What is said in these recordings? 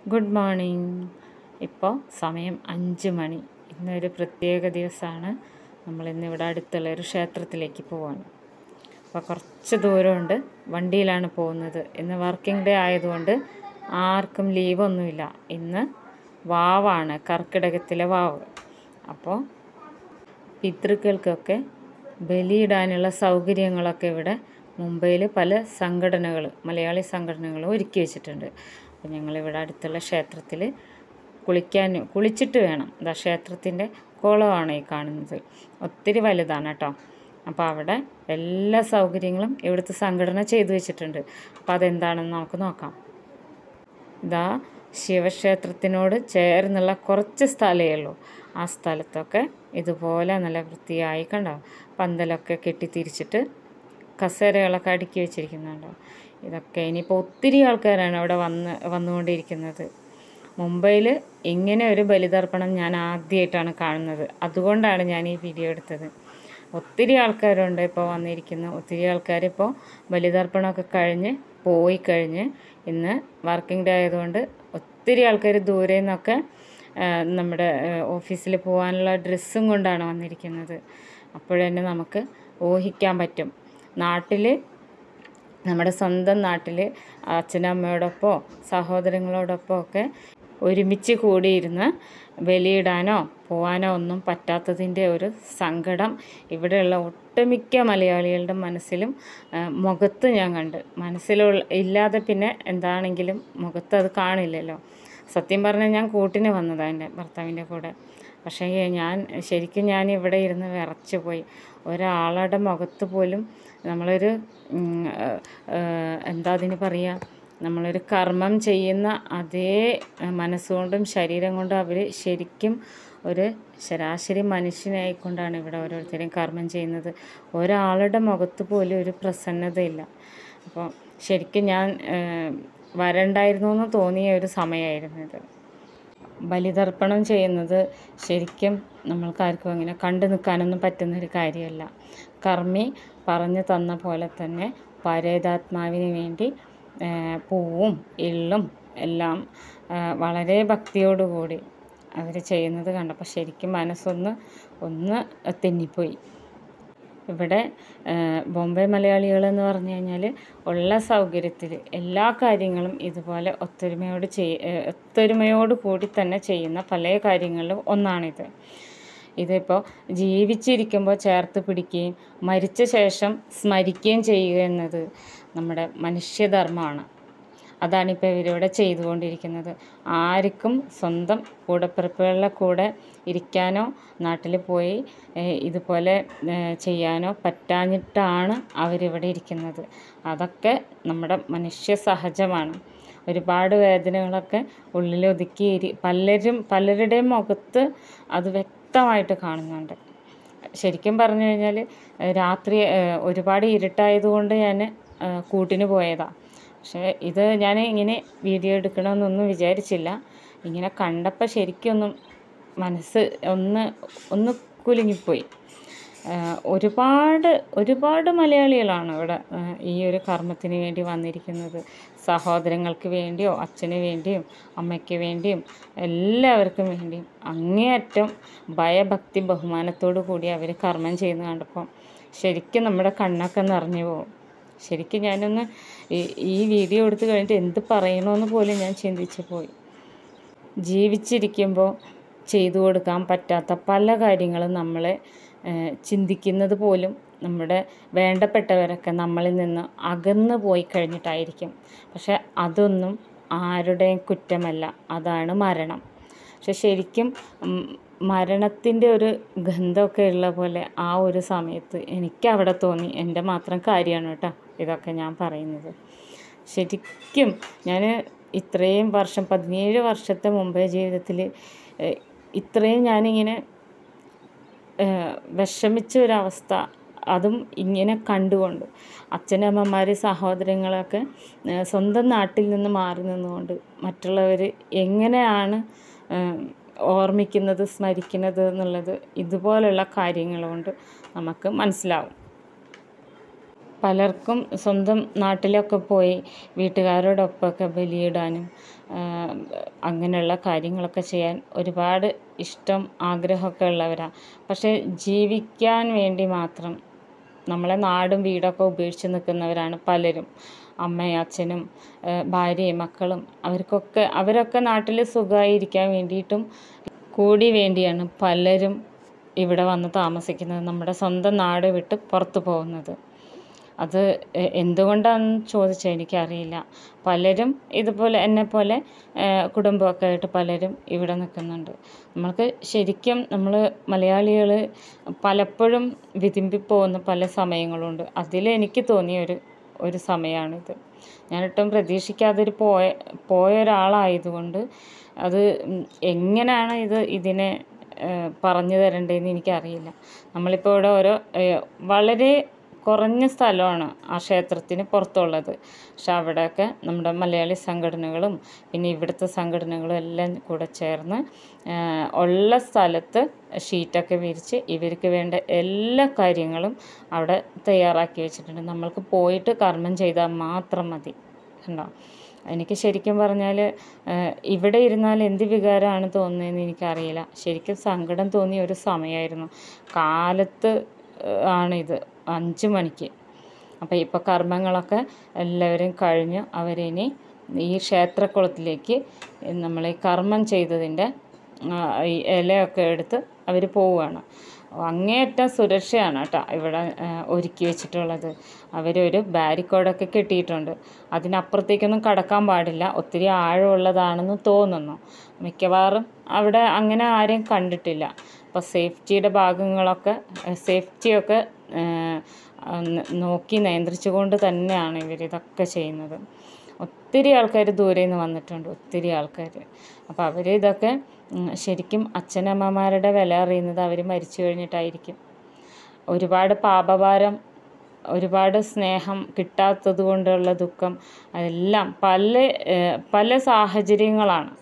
good morning ഇപ്പോൾ സമയം അഞ്ച് മണി ഇന്നൊരു പ്രത്യേക ദിവസമാണ് നമ്മളിന്നിവിടെ അടുത്തുള്ള ഒരു ക്ഷേത്രത്തിലേക്ക് പോവാണ് അപ്പോൾ കുറച്ച് ദൂരമുണ്ട് വണ്ടിയിലാണ് പോകുന്നത് ഇന്ന് വർക്കിംഗ് ഡേ ആയതുകൊണ്ട് ആർക്കും ലീവൊന്നുമില്ല ഇന്ന് വാവാണ് കർക്കിടകത്തിലെ വാവ് അപ്പോൾ പിതൃക്കൾക്കൊക്കെ ബലിയിടാനുള്ള സൗകര്യങ്ങളൊക്കെ ഇവിടെ മുംബൈയിൽ പല സംഘടനകൾ മലയാളി സംഘടനകൾ ഒരുക്കി വെച്ചിട്ടുണ്ട് അപ്പോൾ ഞങ്ങളിവിടെ അടുത്തുള്ള ക്ഷേത്രത്തിൽ കുളിക്കാൻ കുളിച്ചിട്ട് വേണം ഇതാ ക്ഷേത്രത്തിൻ്റെ കുളമാണ് ഈ കാണുന്നത് ഒത്തിരി വലുതാണ് കേട്ടോ അപ്പോൾ അവിടെ എല്ലാ സൗകര്യങ്ങളും ഇവിടുത്തെ സംഘടന ചെയ്തു വെച്ചിട്ടുണ്ട് അപ്പോൾ അതെന്താണെന്ന് നമുക്ക് നോക്കാം ഇതാ ശിവക്ഷേത്രത്തിനോട് ചേർന്നുള്ള കുറച്ച് സ്ഥലമേ ഉള്ളൂ ആ സ്ഥലത്തൊക്കെ ഇതുപോലെ നല്ല വൃത്തിയായി കണ്ടോ പന്തലൊക്കെ കെട്ടി തിരിച്ചിട്ട് കസേരകളൊക്കെ അടുക്കി വെച്ചിരിക്കുന്നുണ്ടോ ഇതൊക്കെ ഇനിയിപ്പോൾ ഒത്തിരി ആൾക്കാരാണ് അവിടെ വന്ന് വന്നുകൊണ്ടിരിക്കുന്നത് മുംബൈയിൽ ഇങ്ങനെ ഒരു ബലിതർപ്പണം ഞാൻ ആദ്യമായിട്ടാണ് കാണുന്നത് അതുകൊണ്ടാണ് ഞാൻ ഈ വീഡിയോ എടുത്തത് ഒത്തിരി ആൾക്കാരുണ്ട് ഇപ്പോൾ വന്നിരിക്കുന്നു ഒത്തിരി ആൾക്കാർ ഇപ്പോൾ ബലിതർപ്പണമൊക്കെ കഴിഞ്ഞ് പോയി കഴിഞ്ഞ് ഇന്ന് വർക്കിംഗ് ഡേ ആയതുകൊണ്ട് ഒത്തിരി ആൾക്കാർ ദൂരെ നിന്നൊക്കെ നമ്മുടെ ഓഫീസിൽ പോകാനുള്ള ഡ്രസ്സും കൊണ്ടാണ് വന്നിരിക്കുന്നത് അപ്പോഴന്നെ നമുക്ക് ഊഹിക്കാൻ പറ്റും നാട്ടിൽ നമ്മുടെ സ്വന്തം നാട്ടിൽ അച്ഛനമ്മയോടൊപ്പമോ സഹോദരങ്ങളോടൊപ്പം ഒക്കെ ഒരുമിച്ച് കൂടിയിരുന്ന് ബലിയിടാനോ പോകാനോ ഒന്നും പറ്റാത്തതിൻ്റെ ഒരു സങ്കടം ഇവിടെയുള്ള ഒട്ടുമിക്ക മലയാളികളുടെ മനസ്സിലും മുഖത്ത് ഞാൻ കണ്ട് മനസ്സിലുള്ള ഇല്ലാതെ പിന്നെ എന്താണെങ്കിലും മുഖത്ത് അത് കാണില്ലല്ലോ സത്യം പറഞ്ഞാൽ ഞാൻ കൂട്ടിന് വന്നതാണ് എൻ്റെ ഭർത്താവിൻ്റെ കൂടെ പക്ഷേ ഞാൻ ശരിക്കും ഞാൻ ഇവിടെ ഇരുന്ന് വിറച്ചു പോയി ഒരാളുടെ മുഖത്ത് പോലും നമ്മളൊരു എന്താ അതിന് പറയുക നമ്മളൊരു കർമ്മം ചെയ്യുന്ന അതേ മനസ്സുകൊണ്ടും ശരീരം കൊണ്ടും അവർ ശരിക്കും ഒരു ശരാശരി മനുഷ്യനായിക്കൊണ്ടാണ് ഇവിടെ ഓരോരുത്തരെയും കർമ്മം ചെയ്യുന്നത് ഒരാളുടെ മുഖത്ത് പോലും ഒരു പ്രസന്നതയില്ല അപ്പോൾ ശരിക്കും ഞാൻ വരണ്ടായിരുന്നു എന്ന് തോന്നിയ ഒരു സമയമായിരുന്നു ഇത് ബലിതർപ്പണം ചെയ്യുന്നത് ശരിക്കും നമ്മൾക്കാർക്കും അങ്ങനെ കണ്ടു നിൽക്കാനൊന്നും പറ്റുന്നൊരു കാര്യമല്ല കർമ്മി പറഞ്ഞു തന്ന പോലെ തന്നെ പരേതാത്മാവിന് വേണ്ടി പൂവും എള്ളും എല്ലാം വളരെ ഭക്തിയോടുകൂടി അവർ ചെയ്യുന്നത് കണ്ടപ്പോൾ ശരിക്കും മനസ്സൊന്ന് ഒന്ന് തെന്നിപ്പോയി ഇവിടെ ബോംബെ മലയാളികൾ എന്ന് പറഞ്ഞു കഴിഞ്ഞാൽ ഉള്ള സൗകര്യത്തിൽ എല്ലാ കാര്യങ്ങളും ഇതുപോലെ ഒത്തൊരുമയോട് ചെയ് ഒത്തൊരുമയോട് കൂടി തന്നെ ചെയ്യുന്ന പല കാര്യങ്ങളിലും ഒന്നാണിത് ഇതിപ്പോൾ ജീവിച്ചിരിക്കുമ്പോൾ ചേർത്ത് പിടിക്കുകയും മരിച്ച ശേഷം സ്മരിക്കുകയും ചെയ്യുക എന്നത് നമ്മുടെ മനുഷ്യധർമ്മമാണ് അതാണിപ്പോൾ ഇവരിവിടെ ചെയ്തുകൊണ്ടിരിക്കുന്നത് ആർക്കും സ്വന്തം കൂടപ്പിറപ്പുകളുടെ കൂടെ ഇരിക്കാനോ നാട്ടിൽ പോയി ഇതുപോലെ ചെയ്യാനോ പറ്റാഞ്ഞിട്ടാണ് അവരിവിടെ ഇരിക്കുന്നത് അതൊക്കെ നമ്മുടെ മനുഷ്യ സഹജമാണ് ഒരുപാട് വേദനകളൊക്കെ ഉള്ളിലൊതുക്കി പലരും പലരുടെയും മുഖത്ത് അത് വ്യക്തമായിട്ട് കാണുന്നുണ്ട് ശരിക്കും പറഞ്ഞു കഴിഞ്ഞാൽ രാത്രി ഒരുപാട് ഇരുട്ടായതുകൊണ്ട് ഞാൻ കൂട്ടിന് പോയതാണ് പക്ഷേ ഇത് ഞാൻ ഇങ്ങനെ വീഡിയോ എടുക്കണമെന്നൊന്നും വിചാരിച്ചില്ല ഇങ്ങനെ കണ്ടപ്പോൾ ശരിക്കൊന്നും മനസ്സ് ഒന്ന് ഒന്ന് കുലുങ്ങിപ്പോയി ഒരുപാട് ഒരുപാട് മലയാളികളാണ് ഇവിടെ ഈ ഒരു കർമ്മത്തിന് വേണ്ടി വന്നിരിക്കുന്നത് സഹോദരങ്ങൾക്ക് വേണ്ടിയോ അച്ഛന് വേണ്ടിയും അമ്മയ്ക്ക് വേണ്ടിയും എല്ലാവർക്കും വേണ്ടിയും അങ്ങേയറ്റം ഭയഭക്തി ബഹുമാനത്തോടു കൂടി അവർ കർമ്മം ചെയ്യുന്നത് കണ്ടപ്പോൾ ശരിക്കും നമ്മുടെ കണ്ണൊക്കെ നിറഞ്ഞു പോകും ശരിക്കും ഞാനൊന്ന് ഈ വീഡിയോ എടുത്തു കഴിഞ്ഞിട്ട് എന്ത് പറയണമെന്ന് പോലും ഞാൻ ചിന്തിച്ചു പോയി ജീവിച്ചിരിക്കുമ്പോൾ ചെയ്തു കൊടുക്കാൻ പറ്റാത്ത പല കാര്യങ്ങളും നമ്മളെ ചിന്തിക്കുന്നത് പോലും നമ്മുടെ വേണ്ടപ്പെട്ടവരൊക്കെ നമ്മളിൽ നിന്ന് അകന്നു പോയി കഴിഞ്ഞിട്ടായിരിക്കും പക്ഷെ അതൊന്നും ആരുടെയും കുറ്റമല്ല അതാണ് മരണം പക്ഷെ ശരിക്കും മരണത്തിൻ്റെ ഒരു ഗന്ധമൊക്കെ ഉള്ള പോലെ ആ ഒരു സമയത്ത് എനിക്ക് അവിടെ തോന്നി എൻ്റെ മാത്രം കാര്യമാണ് കേട്ടോ ഇതൊക്കെ ഞാൻ പറയുന്നത് ശരിക്കും ഞാൻ ഇത്രയും വർഷം പതിനേഴ് വർഷത്തെ മുമ്പേ ജീവിതത്തിൽ ഇത്രയും ഞാനിങ്ങനെ വിഷമിച്ച ഒരവസ്ഥ അതും ഇങ്ങനെ കണ്ടുകൊണ്ട് അച്ഛനമ്മമാർ സഹോദരങ്ങളൊക്കെ സ്വന്തം നാട്ടിൽ നിന്ന് മാറി നിന്നുകൊണ്ട് മറ്റുള്ളവർ എങ്ങനെയാണ് ഓർമ്മിക്കുന്നത് സ്മരിക്കുന്നത് എന്നുള്ളത് ഇതുപോലുള്ള കാര്യങ്ങൾ കൊണ്ട് നമുക്ക് മനസ്സിലാവും പലർക്കും സ്വന്തം നാട്ടിലൊക്കെ പോയി വീട്ടുകാരോടൊപ്പമൊക്കെ ബലിയിടാനും അങ്ങനെയുള്ള കാര്യങ്ങളൊക്കെ ചെയ്യാൻ ഒരുപാട് ഇഷ്ടം ആഗ്രഹമൊക്കെ ഉള്ളവരാണ് പക്ഷേ ജീവിക്കാൻ വേണ്ടി മാത്രം നമ്മളെ നാടും വീടൊക്കെ ഉപേക്ഷിച്ച് നിൽക്കുന്നവരാണ് പലരും അമ്മയും അച്ഛനും ഭാര്യയും മക്കളും അവർക്കൊക്കെ അവരൊക്കെ നാട്ടിൽ സുഖമായിരിക്കാൻ വേണ്ടിയിട്ടും കൂടി വേണ്ടിയാണ് പലരും ഇവിടെ വന്ന് താമസിക്കുന്നത് നമ്മുടെ സ്വന്തം നാട് വിട്ട് പുറത്ത് പോകുന്നത് അത് എന്തുകൊണ്ടാണെന്ന് ചോദിച്ചാൽ എനിക്കറിയില്ല പലരും ഇതുപോലെ എന്നെപ്പോലെ കുടുംബമൊക്കെ ആയിട്ട് പലരും ഇവിടെ നിൽക്കുന്നുണ്ട് നമ്മൾക്ക് ശരിക്കും നമ്മൾ മലയാളികൾ പലപ്പോഴും വിതുമ്പിപ്പോകുന്ന പല സമയങ്ങളുണ്ട് അതിൽ എനിക്ക് തോന്നിയ ഒരു ഒരു സമയമാണിത് ഞാനൊട്ടും പ്രതീക്ഷിക്കാതെ ഒരു പോയ പോയ ഒരാളായതുകൊണ്ട് അത് എങ്ങനെയാണ് ഇത് ഇതിനെ പറഞ്ഞു തരേണ്ടതെന്ന് എനിക്കറിയില്ല നമ്മളിപ്പോൾ ഇവിടെ ഓരോ വളരെ കുറഞ്ഞ സ്ഥലമാണ് ആ ക്ഷേത്രത്തിന് പുറത്തുള്ളത് പക്ഷെ അവിടെയൊക്കെ നമ്മുടെ മലയാളി സംഘടനകളും പിന്നെ ഇവിടുത്തെ സംഘടനകളും എല്ലാം കൂടെ ചേർന്ന് ഉള്ള സ്ഥലത്ത് ഷീറ്റൊക്കെ വിരിച്ച് ഇവർക്ക് വേണ്ട എല്ലാ കാര്യങ്ങളും അവിടെ തയ്യാറാക്കി വെച്ചിട്ടുണ്ട് നമ്മൾക്ക് പോയിട്ട് കർമ്മം ചെയ്താൽ മാത്രം മതി കണ്ടോ എനിക്ക് ശരിക്കും പറഞ്ഞാൽ ഇവിടെ ഇരുന്നാൽ എന്ത് വികാരമാണ് തോന്നുന്നതെന്ന് എനിക്കറിയില്ല ശരിക്കും സങ്കടം തോന്നിയ ഒരു സമയമായിരുന്നു കാലത്ത് ആണിത് അഞ്ച് മണിക്ക് അപ്പോൾ ഇപ്പോൾ കർമ്മങ്ങളൊക്കെ എല്ലാവരും കഴിഞ്ഞ് അവരിനി ഈ ക്ഷേത്രക്കുളത്തിലേക്ക് നമ്മൾ ഈ കർമ്മം ചെയ്തതിൻ്റെ ഈ ഇലയൊക്കെ എടുത്ത് അവർ പോവുകയാണ് അങ്ങേയറ്റം സുരക്ഷയാണ് കേട്ടോ ഇവിടെ ഒരുക്കി വെച്ചിട്ടുള്ളത് അവരൊരു ബാരിക്കോഡൊക്കെ കെട്ടിയിട്ടുണ്ട് അതിനപ്പുറത്തേക്കൊന്നും കടക്കാൻ പാടില്ല ഒത്തിരി ആഴമുള്ളതാണെന്ന് തോന്നുന്നു മിക്കവാറും അവിടെ അങ്ങനെ ആരെയും കണ്ടിട്ടില്ല അപ്പോൾ സേഫ്റ്റിയുടെ ഭാഗങ്ങളൊക്കെ സേഫ്റ്റിയൊക്കെ നോക്കി നിയന്ത്രിച്ചുകൊണ്ട് തന്നെയാണ് ഇവരിതൊക്കെ ചെയ്യുന്നത് ഒത്തിരി ആൾക്കാർ ദൂരെ നിന്ന് വന്നിട്ടുണ്ട് ഒത്തിരി ആൾക്കാർ അപ്പോൾ അവർ ഇതൊക്കെ ശരിക്കും അച്ഛനമ്മമാരുടെ വില അറിയുന്നത് അവർ മരിച്ചു കഴിഞ്ഞിട്ടായിരിക്കും ഒരുപാട് പാപഭാരം ഒരുപാട് സ്നേഹം കിട്ടാത്തത് കൊണ്ടുള്ള ദുഃഖം അതെല്ലാം പല പല സാഹചര്യങ്ങളാണ്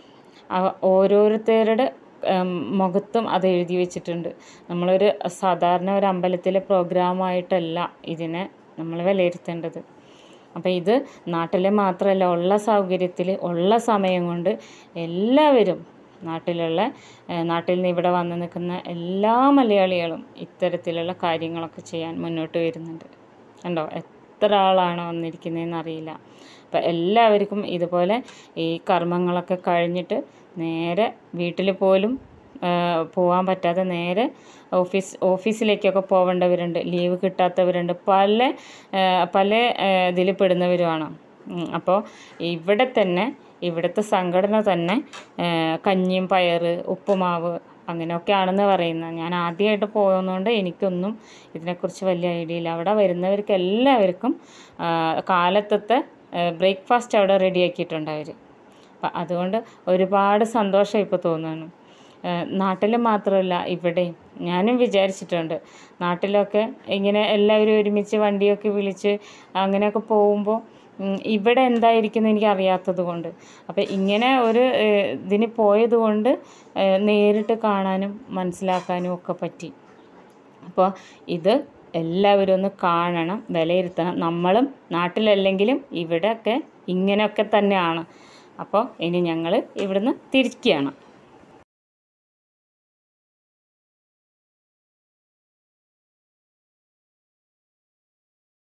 ഓരോരുത്തരുടെ മുഖത്തും അത് എഴുതി വെച്ചിട്ടുണ്ട് നമ്മളൊരു സാധാരണ ഒരു അമ്പലത്തിലെ പ്രോഗ്രാമായിട്ടല്ല ഇതിനെ നമ്മൾ വിലയിരുത്തേണ്ടത് അപ്പോൾ ഇത് നാട്ടിലെ മാത്രമല്ല ഉള്ള സൗകര്യത്തിൽ ഉള്ള സമയം കൊണ്ട് എല്ലാവരും നാട്ടിലുള്ള നാട്ടിൽ നിന്ന് ഇവിടെ വന്ന് നിൽക്കുന്ന എല്ലാ മലയാളികളും ഇത്തരത്തിലുള്ള കാര്യങ്ങളൊക്കെ ചെയ്യാൻ മുന്നോട്ട് വരുന്നുണ്ട് കണ്ടോ എത്ര ആളാണ് വന്നിരിക്കുന്നതെന്ന് അറിയില്ല അപ്പം എല്ലാവർക്കും ഇതുപോലെ ഈ കർമ്മങ്ങളൊക്കെ കഴിഞ്ഞിട്ട് നേരെ വീട്ടിൽ പോലും പോകാൻ പറ്റാതെ നേരെ ഓഫീസ് ഓഫീസിലേക്കൊക്കെ പോവേണ്ടവരുണ്ട് ലീവ് കിട്ടാത്തവരുണ്ട് പല പല ഇതിൽ പെടുന്നവരുമാണ് അപ്പോൾ ഇവിടെ തന്നെ ഇവിടുത്തെ സംഘടന തന്നെ കഞ്ഞിയും പയർ ഉപ്പുമാവ് അങ്ങനെയൊക്കെയാണെന്ന് പറയുന്നത് ഞാൻ ആദ്യമായിട്ട് പോയതുകൊണ്ട് എനിക്കൊന്നും ഇതിനെക്കുറിച്ച് വലിയ ഐഡിയ ഇല്ല അവിടെ വരുന്നവർക്ക് എല്ലാവർക്കും കാലത്തത്തെ ബ്രേക്ക്ഫാസ്റ്റ് അവിടെ റെഡിയാക്കിയിട്ടുണ്ട് അവർ അപ്പം അതുകൊണ്ട് ഒരുപാട് സന്തോഷം ഇപ്പോൾ തോന്നുന്നു നാട്ടിൽ മാത്രമല്ല ഇവിടെയും ഞാനും വിചാരിച്ചിട്ടുണ്ട് നാട്ടിലൊക്കെ ഇങ്ങനെ എല്ലാവരും ഒരുമിച്ച് വണ്ടിയൊക്കെ വിളിച്ച് അങ്ങനെയൊക്കെ പോകുമ്പോൾ ഇവിടെ എന്തായിരിക്കും എനിക്ക് അറിയാത്തത് കൊണ്ട് അപ്പോൾ ഇങ്ങനെ ഒരു ഇതിന് പോയത് കൊണ്ട് നേരിട്ട് കാണാനും മനസ്സിലാക്കാനും ഒക്കെ പറ്റി അപ്പോൾ ഇത് എല്ലാവരും ഒന്ന് കാണണം വിലയിരുത്തണം നമ്മളും നാട്ടിലല്ലെങ്കിലും ഇവിടെയൊക്കെ ഇങ്ങനെയൊക്കെ തന്നെയാണ് അപ്പോൾ ഇനി ഞങ്ങൾ ഇവിടുന്ന് തിരിക്കുകയാണ്